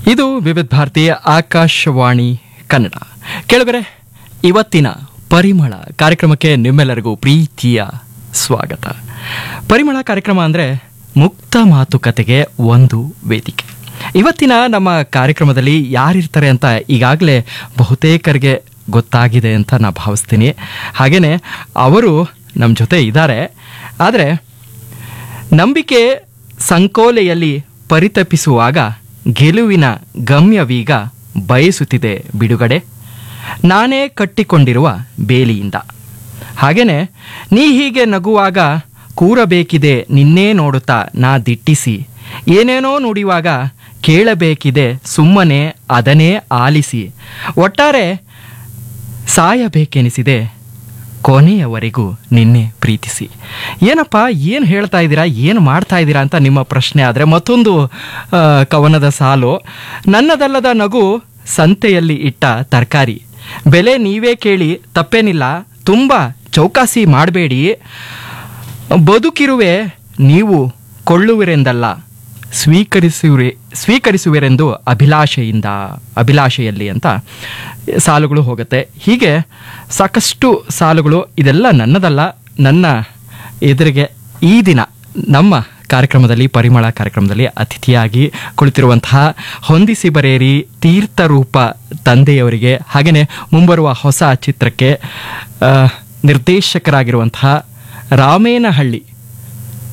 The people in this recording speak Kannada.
ಇದು ವಿವಿಧ ಭಾರತೀಯ ಆಕಾಶವಾಣಿ ಕನ್ನಡ ಕೇಳಿದರೆ ಇವತ್ತಿನ ಪರಿಮಳ ಕಾರ್ಯಕ್ರಮಕ್ಕೆ ನಿಮ್ಮೆಲ್ಲರಿಗೂ ಪ್ರೀತಿಯ ಸ್ವಾಗತ ಪರಿಮಳ ಕಾರ್ಯಕ್ರಮ ಅಂದರೆ ಮುಕ್ತ ಮಾತುಕತೆಗೆ ಒಂದು ವೇದಿಕೆ ಇವತ್ತಿನ ನಮ್ಮ ಕಾರ್ಯಕ್ರಮದಲ್ಲಿ ಯಾರಿರ್ತಾರೆ ಅಂತ ಈಗಾಗಲೇ ಬಹುತೇಕರಿಗೆ ಗೊತ್ತಾಗಿದೆ ಅಂತ ನಾನು ಭಾವಿಸ್ತೀನಿ ಹಾಗೆಯೇ ಅವರು ನಮ್ಮ ಜೊತೆ ಇದ್ದಾರೆ ಆದರೆ ನಂಬಿಕೆ ಸಂಕೋಲೆಯಲ್ಲಿ ಪರಿತಪಿಸುವಾಗ ಗೆಲುವಿನ ಗಮ್ಯವೀಗ ಬಯಸುತ್ತಿದೆ ಬಿಡುಗಡೆ ನಾನೇ ಕಟ್ಟಿಕೊಂಡಿರುವ ಬೇಲಿಯಿಂದ ಹಾಗೇನೆ ನೀ ಹೀಗೆ ನಗುವಾಗ ಕೂರಬೇಕಿದೆ ನಿನ್ನೇ ನೋಡುತ್ತಾ ನಾ ದಿಟ್ಟಿಸಿ ಏನೇನೋ ನುಡಿಯುವಾಗ ಕೇಳಬೇಕಿದೆ ಸುಮ್ಮನೆ ಅದನ್ನೇ ಆಲಿಸಿ ಒಟ್ಟಾರೆ ಸಾಯಬೇಕೆನಿಸಿದೆ ಕೊನೆಯವರೆಗೂ ನಿನ್ನೆ ಪ್ರೀತಿಸಿ ಏನಪ್ಪ ಏನು ಹೇಳ್ತಾ ಇದ್ದೀರಾ ಏನು ಮಾಡ್ತಾ ಇದ್ದೀರಾ ಅಂತ ನಿಮ್ಮ ಪ್ರಶ್ನೆ ಆದರೆ ಮತ್ತೊಂದು ಆ, ಕವನದ ಸಾಲು ನನ್ನದಲ್ಲದ ನಗು ಸಂತೆಯಲ್ಲಿ ಇಟ್ಟ ತರಕಾರಿ ಬೆಲೆ ನೀವೇ ಕೇಳಿ ತಪ್ಪೇನಿಲ್ಲ ತುಂಬ ಚೌಕಾಸಿ ಮಾಡಬೇಡಿ ಬದುಕಿರುವೆ ನೀವು ಕೊಳ್ಳುವಿರೆಂದಲ್ಲ ಸ್ವೀಕರಿಸುವಿರೆ ಸ್ವೀಕರಿಸುವಿರೆಂದು ಅಭಿಲಾಷೆಯಿಂದ ಅಭಿಲಾಷೆಯಲ್ಲಿ ಅಂತ ಸಾಲುಗಳು ಹೋಗುತ್ತೆ ಹೀಗೆ ಸಾಕಷ್ಟು ಸಾಲುಗಳು ಇದೆಲ್ಲ ನನ್ನದಲ್ಲ ನನ್ನ ಎದುರಿಗೆ ಈ ದಿನ ನಮ್ಮ ಕಾರ್ಯಕ್ರಮದಲ್ಲಿ ಪರಿಮಳ ಕಾರ್ಯಕ್ರಮದಲ್ಲಿ ಅತಿಥಿಯಾಗಿ ಕುಳಿತಿರುವಂತಹ ಹೊಂದಿಸಿ ಬರೇರಿ ತೀರ್ಥರೂಪ ತಂದೆಯವರಿಗೆ ಹಾಗೆಯೇ ಮುಂಬರುವ ಹೊಸ ಚಿತ್ರಕ್ಕೆ ಆ, ನಿರ್ದೇಶಕರಾಗಿರುವಂತಹ ರಾಮೇನಹಳ್ಳಿ